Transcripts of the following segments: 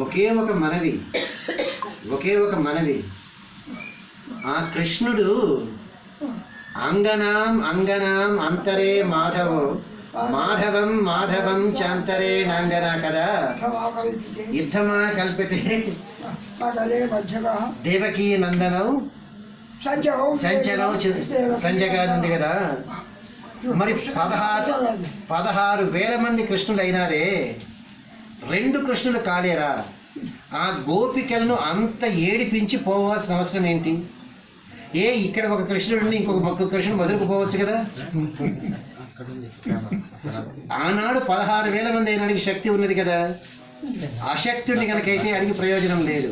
ఒకే ఒక మనవి ఒకే ఒక మనవి ఆ కృష్ణుడు అంగనాం అంగనాం అంతరే మాధవో మాధవం మాధవం చాంతరే నాంగన కదా సమాకల్పితే యుద్ధమా కల్పితే మండలే మధ్యగా దేవకీ నందనం సంచలం సంచలం సంజయ్ గారు ఉంది కదా మరి పదహారు పదహారు వేల మంది కృష్ణులు అయినారే రెండు కృష్ణులు కాలేరా ఆ గోపికలను అంత ఏడిపించి పోవాల్సిన అవసరం ఏంటి ఏ ఇక్కడ ఒక కృష్ణుడు ఉండి ఇంకొక మొక్క కృష్ణుడు వదులుకుపోవచ్చు కదా ఆనాడు పదహారు వేల మంది అయినాడికి శక్తి ఉన్నది కదా అశక్తుడిని కనుకైతే అడిగి ప్రయోజనం లేదు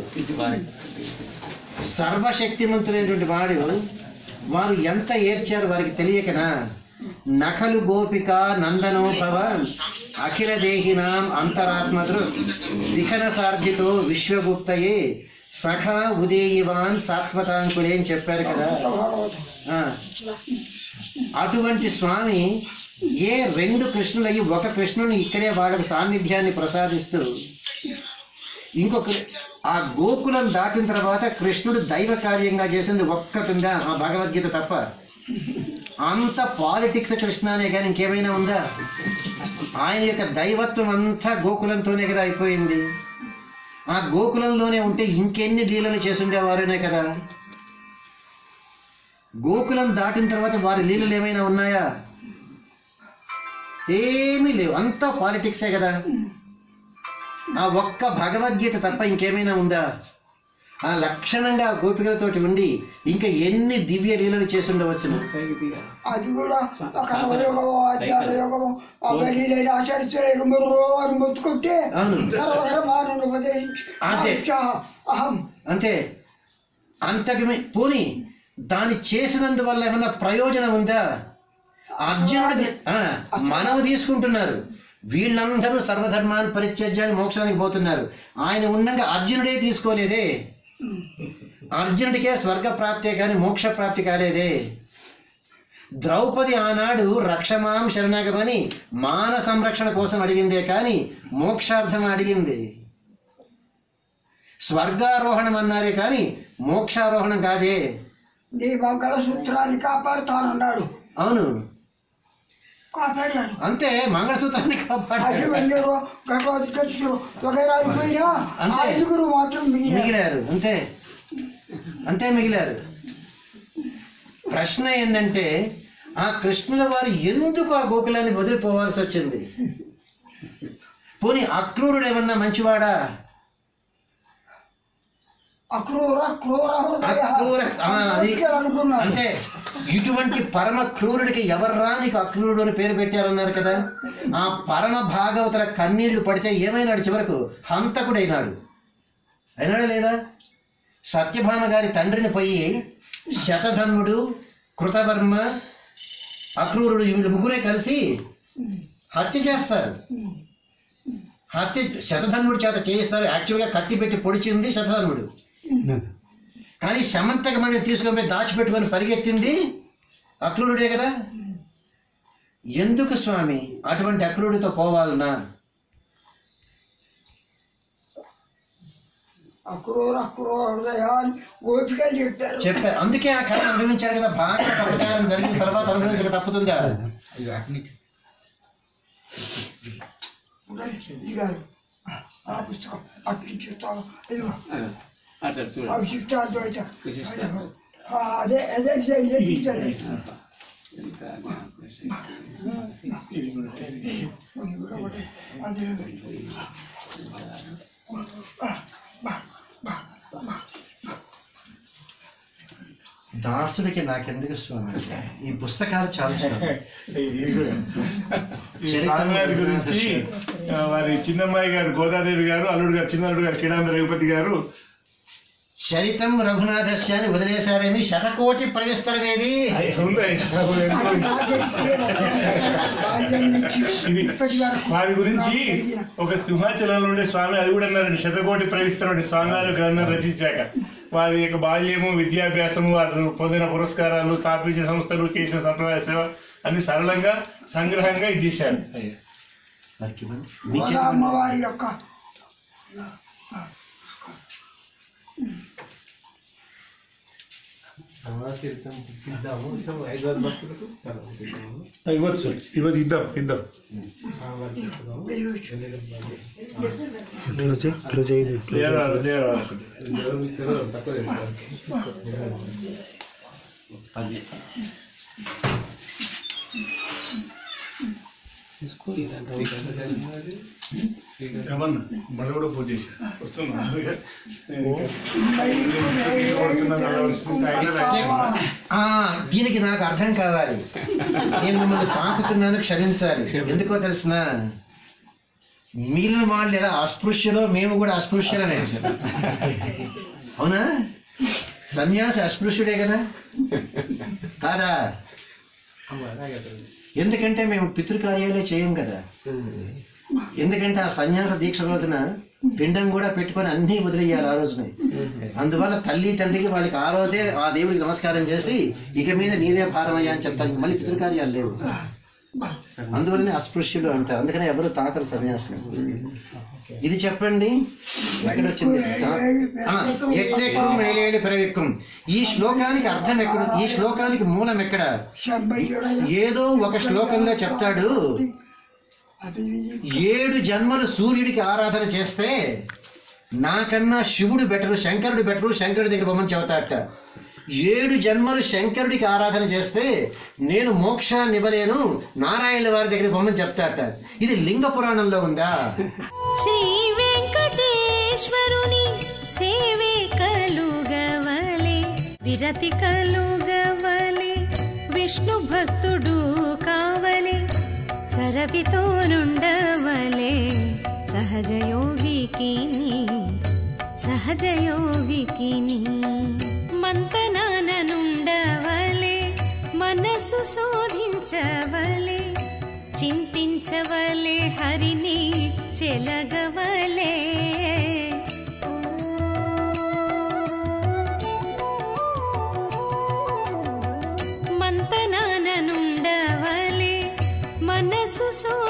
సర్వశక్తిమంతులైనటువంటి వాడు వారు ఎంత ఏడ్చారు వారికి తెలియకనా నఖలు గోపిక నందనోభవ అఖిల దేహినాం అంతరాత్మదృ విఖన సార్థితో విశ్వగుప్తయే సఖా ఉదేయివాన్ సాత్వతాంకులే అని చెప్పారు కదా భాగవతం ఆ. అటువంటి స్వామి ఏ రెండు కృష్ణులయ్యి ఒక కృష్ణుని ఇక్కడే వాళ్ళకి సాన్నిధ్యాన్ని ప్రసాదిస్తూ ఇంకొక ఆ గోకులం దాటిన తర్వాత కృష్ణుడు దైవ కార్యంగా చేసింది ఒక్కటి ఉందా ఆ భగవద్గీత తప్ప అంత పాలిటిక్స్ కృష్ణ అనే కానీ ఇంకేమైనా ఉందా ఆయన యొక్క దైవత్వం అంతా గోకులంతోనే కదా అయిపోయింది ఆ గోకులంలోనే ఉంటే ఇంకెన్ని లీలలు చేసుండేవారేనే కదా గోకులం దాటిన తర్వాత వారి లీలలు ఏమైనా ఉన్నాయా ఏమీ లేవు అంతా పాలిటిక్సే కదా ఆ ఒక్క భగవద్గీత తప్ప ఇంకేమైనా ఉందా ఆ లక్షణంగా ఆ గోపికలతోటి ఉండి ఇంకా ఎన్ని దివ్య లీలలు చేసి ఉండవచ్చును అది కూడా ఒక నవయోగమో అధ్యాత్మ యోగమో ఆ వెళ్ళి ఆచరిస్తలేక ముర్రో అని మొత్తుకుంటే అవును. సర్వధర్మాలను ఉపదేశించి అంతే. అహింస, అహం అంతే అంతకు మి- పోని దాన్ని చేసినందువల్ల ఏమన్నా ప్రయోజనం ఉందా అర్జునుడు ఆ, మనము తీసుకుంటున్నారు వీళ్ళందరూ సర్వధర్మాన్ని పరిత్యజ్యాన్ని మోక్షానికి పోతున్నారు ఆయన ఉండగా అర్జునుడే తీసుకోలేదే అర్జునుడికే స్వర్గ ప్రాప్తే కానీ మోక్ష ప్రాప్తి కాలేదే ద్రౌపది ఆనాడు రక్షమాం శరణాగమని మాన సంరక్షణ కోసం అడిగిందే కానీ మోక్షార్థం అడిగింది స్వర్గారోహణం అన్నారే కానీ మోక్షారోహణం కాదే నీ మంగళ సూత్రాన్ని కాపాడుతానన్నాడు అవును కాపాడాడు అంతే మంగళసూత్రాన్ని కాపాడాడు అభిమన్యుడు గర్భాధికృష్ణుడు వగైరా అయిపోయినా అంతే. ఐదుగురు మాత్రం మిగిలారు మిగిలారు అంతే అంతే మిగిలారు ప్రశ్న ఏంటంటే ఆ కృష్ణుల వారు ఎందుకు ఆ గోకులాన్ని వదిలిపోవాల్సి వచ్చింది పోనీ అక్రూరుడు ఏమన్నా మంచివాడా అక్రూర క్రూర హృదయ అక్రూర ఆ, అది అనుకున్నాడు అంతే ఇటువంటి పరమ క్రూరుడికి ఎవర్రా నీకు అక్రూరుడు అని పేరు పెట్టారన్నారు కదా ఆ పరమ భాగవతుల కన్నీళ్లు పడితే ఏమైనాడు చివరకు హంతకుడైనాడు అయినాడా లేదా సత్యభామ గారి తండ్రిని పోయి శతధన్వుడు కృతవర్మ అక్రూరుడు వీళ్ళు ముగ్గురే కలిసి హత్య చేస్తారు హత్య శతధన్వుడి చేత చేయిస్తారు యాక్చువల్గా కత్తి పెట్టి పొడిచింది శతధన్వుడు కానీ శమంతకమని తీసుకొని పోయి దాచిపెట్టుకొని పరిగెత్తింది అక్రూరుడే కదా ఎందుకు స్వామి అటువంటి అక్రూరుడితో పోవాలనా అక్రూర క్రూర హృదయ అని గోపికలు చెప్పారు చెప్పారు అందుకే ఆ కథ అనుభవించాడు కదా బాగా అపచారం జరిగిన తర్వాత అనుభవించక తప్పుతుందా ఇది గారు ఆ పుస్తకం అట్లా చూస్తాను ఇదిగో అట్లా చూడండి అవిశిష్టాద్వైత విశిష్ట. ఆ, అదే అదే ఇదే ఇదే ఇదే. ఎంత జ్ఞాపకశక్తి. ఇది కూడా ఒకటే. అదే దాసుడికి నాకెందుకు స్వామి ఈ పుస్తకాలు చాలా ఇష్టం. ఈ స్వామి గారి గురించి ఆ, వారి చిన్నమ్మాయి గారు గోదాదేవి గారు అల్లుడు గారు చిన్న అల్లుడు గారు కిడాంబ రఘుపతి గారు చరితం రఘునాథస్య అని వదిలేశారేమి శతకోటి ప్రవిస్తరమేది ఉంది. ఇది వారి గురించి ఒక సింహాచలంలో ఉండే స్వామి అది కూడా అన్నారండి శతకోటి ప్రవిస్తున్న స్వామి వారు గ్రంథం రచించాక వారి యొక్క బాల్యము విద్యాభ్యాసము వారు పొందిన పురస్కారాలు స్థాపించిన సంస్థలు చేసిన సంప్రదాయ సేవ అన్ని సరళంగా సంగ్రహంగా ఇది చేశారు వారికి ఇవ్వండి. గోదా అమ్మవారి యొక్క ఇవ్వచ్చు ఇవ్వదు ఇద్దాం ఇద్దాం లేరాదు, లేరాదు. ఏమన్నా మళ్ళీ కూడా పూజ చేసి వస్తున్నా కొడుతున్నాను, అలా వస్తుంది. ఆయన రాయి. ఆ, దీనికి నాకు అర్థం కావాలి నేను మిమ్మల్ని పాకుతున్నాను క్షమించాలి ఎందుకో తెలిసిన మిగిలిన వాళ్ళు ఎలా అస్పృశ్యలో మేము కూడా అస్పృశ్యులమే అవునా సన్యాసి అస్పృశ్యుడే కదా కాదా ఎందుకంటే మేము పితృకార్యాలే చేయం కదా ఎందుకంటే ఆ సన్యాస దీక్ష రోజున పిండం కూడా పెట్టుకొని అన్నీ వదిలేయాలి ఆ రోజునే అందువల్ల తల్లి తండ్రికి వాళ్ళకి ఆ రోజే ఆ దేవుడికి నమస్కారం చేసి ఇక మీద నీదే భారమయ్యా అని చెప్తాను మళ్ళీ పితృకార్యాలు లేవు అందువల్లనే అస్పృశ్యులు అంటారు అందుకనే ఎవరు తాకరు సన్యాసం ఇది చెప్పండి ఎక్కడ వచ్చింది ఆ, ఎట్టెక్కు మేలేడు ప్రవెక్కుం ఈ శ్లోకానికి అర్థం ఎక్కడ ఈ శ్లోకానికి మూలం ఎక్కడ ఏదో ఒక శ్లోకంలో చెప్తాడు ఏడు జన్మలు సూర్యుడికి ఆరాధన చేస్తే నాకన్నా శివుడు బెటరు శంకరుడు బెటరు శంకరుడి దగ్గర బొమ్మని చెబుతాట ఏడు జన్మలు శంకరుడికి ఆరాధన చేస్తే నేను మోక్షాన్ని ఇవ్వలేను నారాయణుల వారి దగ్గర బొమ్మని చెప్తాట ఇది లింగ పురాణంలో ఉందా శ్రీ వెంకటేశ్వరుని సేవే కలుగవలే విరతి కలుగవలే విష్ణు భక్తుడు కావలే సరపితో నుండవలే సహజయోగికి సహజయోగికి మంతనానుండవలే మనసు శోధించవలే చింతించవలే హరిని చెలగవలే మంతనానుండవలే మనసు సో